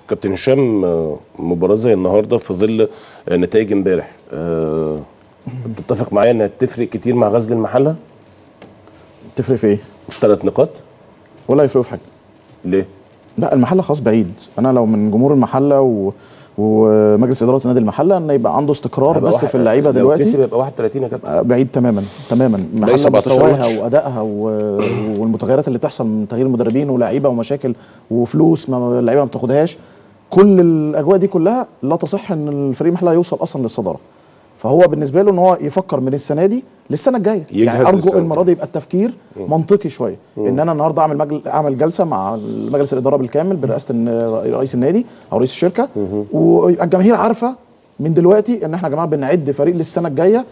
كابتن هشام آه، مباراه زي النهارده في ظل آه، نتائج امبارح آه، تتفق معايا انها تفرق كتير مع غزل المحله تفرق في ايه؟ ثلاث نقاط ولا يفرقوا في حاجه ليه؟ لا المحله خلاص بعيد انا لو من جمهور المحله و... ومجلس اداره نادي المحله ان يبقى عنده استقرار هيبقى بس واحد- في اللعيبه لو دلوقتي كسب يبقى 31 يا كابتن آه، بعيد تماما تماما المحله 17 ماتش. مستواها وادائها و- والمتغيرات اللي بتحصل من تغيير المدربين ولاعيبه ومشاكل وفلوس ما اللعيبه ما بتاخدهاش كل الاجواء دي كلها لا تصح ان الفريق المحله يوصل اصلا للصداره فهو بالنسبه له ان هو يفكر من السنه دي للسنه الجايه يجهز يعني ارجو للسنة المره دي يبقى التفكير منطقي شويه ان انا النهارده اعمل مجل... اعمل جلسه مع مجلس الاداره بالكامل برئاسه الن- رئيس النادي او رئيس الشركه ويبقى الجماهير عارفه من دلوقتي ان احنا يا جماعه بنعد فريق للسنه الجايه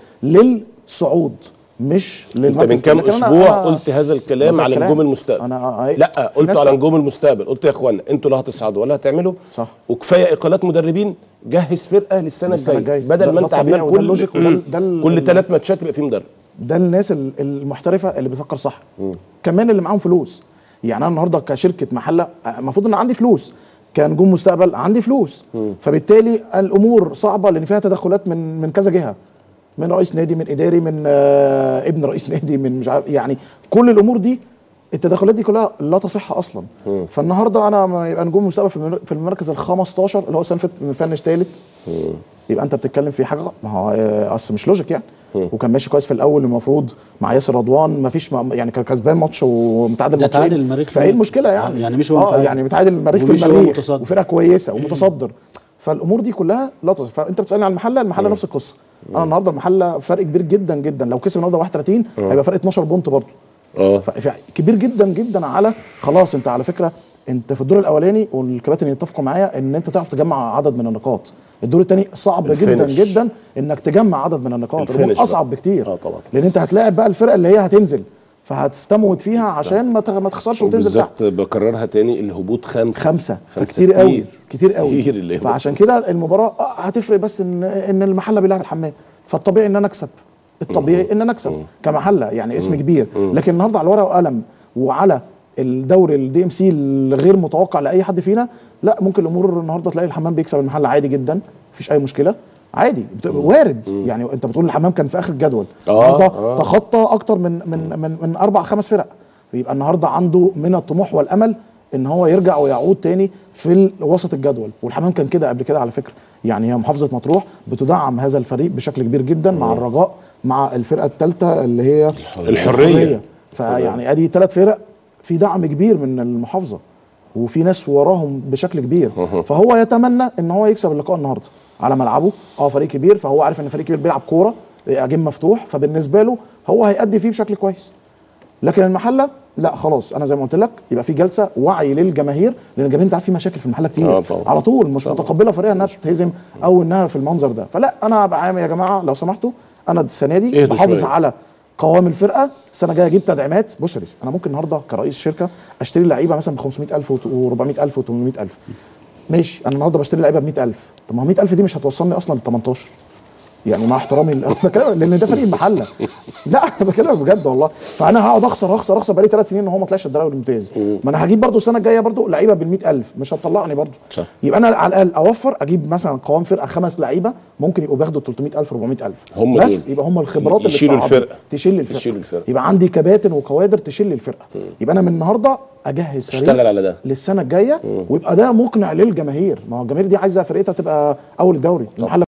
للصعود مش انت من للمركز كام لكن أنا- اسبوع أنا- قلت هذا الكلام هذا على الكلام. نجوم المستقبل انا أي- لا في قلت ناس- على نجوم المستقبل قلت يا اخوانا انتوا لا هتصعدوا ولا هتعملوا صح. وكفايه اقالات مدربين جهز فرقه للسنه للسنة الجايه الجاية. بدل ده- ما ده انت الطبيعي عمال وده كل اللوجيك وده ال- ده ال- كل ال- ثلاث ماتشات يبقى في مدرب ده الناس ال- المحترفه اللي بتفكر صح كمان اللي معاهم فلوس يعني انا النهارده كشركه محله المفروض ان عندي فلوس كنجوم مستقبل عندي فلوس فبالتالي الامور صعبه لان فيها تدخلات من من كذا جهه من رئيس نادي من اداري من آه ابن رئيس نادي من مش عارف يعني كل الامور دي التدخلات دي كلها لا تصح اصلا فالنهارده انا ما يبقى نجوم مستقبل في المر- في المركز ال 15 اللي هو السنه اللي فاتت مفنش ثالث يبقى انت بتتكلم في حاجه غلط. ما هو آه، اصل مش لوجيك يعني وكان ماشي كويس في الاول المفروض مع ياسر رضوان ما فيش يعني كان كسبان ماتش ومتعادل ده ماتشين تعادل المريخ فايه في- المشكله يعني يعني مش هو اه متعادل. يعني متعادل المريخ في ومش هو المريخ متصدر. وفرقه كويسه ومتصدر فالامور دي كلها لا تصح فانت بتسالني عن المحله المحله نفس القصه انا النهارده المحله فرق كبير جدا جدا لو كسب النهارده 31 هيبقى فرق 12 بونت برضه اه ف- ف- كبير جدا جدا على خلاص انت على فكره انت في الدور الاولاني والكباتن يتفقوا معايا ان انت تعرف تجمع عدد من النقاط الدور الثاني صعب جدا الفينش. جدا انك تجمع عدد من النقاط الفينش الأمور بقى. اصعب بكتير اه طبعا. لان انت هتلاعب بقى الفرقه اللي هي هتنزل فهتستموت فيها عشان ما تخ- ما تخسرش وتنزل تحت بالظبط بكررها تاني الهبوط خمسه خمسه خمسة فكتير قوي كتير قوي كتير اللي يهبط فعشان خمسة. كده المباراه آه، هتفرق بس ان ان المحله بيلعب الحمام فالطبيعي ان انا اكسب الطبيعي ان انا اكسب كمحله يعني اسم كبير لكن النهارده على الورقه وقلم وعلى الدوري الدي ام سي الغير متوقع لاي حد فينا لا ممكن الامور النهارده تلاقي الحمام بيكسب المحله عادي جدا مفيش اي مشكله عادي بت- وارد يعني انت بتقول الحمام كان في اخر الجدول آه، النهارده آه. تخطى اكتر من من من, من اربع خمس فرق يبقى النهارده عنده من الطموح والامل ان هو يرجع ويعود تاني في ال- وسط الجدول والحمام كان كده قبل كده على فكره يعني هي محافظه مطروح بتدعم هذا الفريق بشكل كبير جدا مع الرجاء مع الفرقه الثالثه اللي هي الحرية. فيعني ادي ثلاث فرق في دعم كبير من المحافظه وفي ناس وراهم بشكل كبير فهو يتمنى ان هو يكسب اللقاء النهارده على ملعبه اه فريق كبير فهو عارف ان فريق كبير بيلعب كوره جيم مفتوح فبالنسبه له هو هيأدي فيه بشكل كويس لكن المحله لا خلاص انا زي ما قلت لك يبقى في جلسه وعي للجماهير لان الجماهير انت عارف في مشاكل في المحله كتير آه طبعا. على طول مش متقبله فريقها انها تتهزم او انها في المنظر ده فلا انا بقى يا جماعه لو سمحتوا انا السنه دي اهدوا بحافظ شوية. على قوام الفرقه السنه الجايه اجيب تدعيمات بص يا ريس انا ممكن النهارده كرئيس شركه اشتري لعيبه مثلا ب 500000 و400000 و800000 ماشي انا النهارده بشتري لعيبه ب 100000 طب ما هو 100000 دي مش هتوصلني اصلا ل 18 يعني مع احترامي ل- بكلم لان ده فريق المحله لا انا بكلمك بجد والله فانا هقعد اخسر اخسر اخسر بقالي ثلاث سنين ان هو ما طلعش الدوري الممتاز ما انا هجيب برضو السنه الجايه برضو لعيبه بال 100000 مش هتطلعني برضو صح. يبقى انا على الاقل اوفر اجيب مثلا قوام فرقه خمس لعيبه ممكن يبقوا بياخدوا 300000 400000 هم بس دول. يبقى هم الخبرات اللي يشيلوا تصعدني. الفرقة. تشيل الفرقه يشيلوا الفرقة. يبقى عندي كباتن وكوادر تشيل الفرقه يبقى انا من النهارده اجهز فريق اشتغل على ده. للسنه الجايه ويبقى ده مقنع للجماهير ما هو الجماهير دي عايزه فرقتها تبقى اول الدوري المحله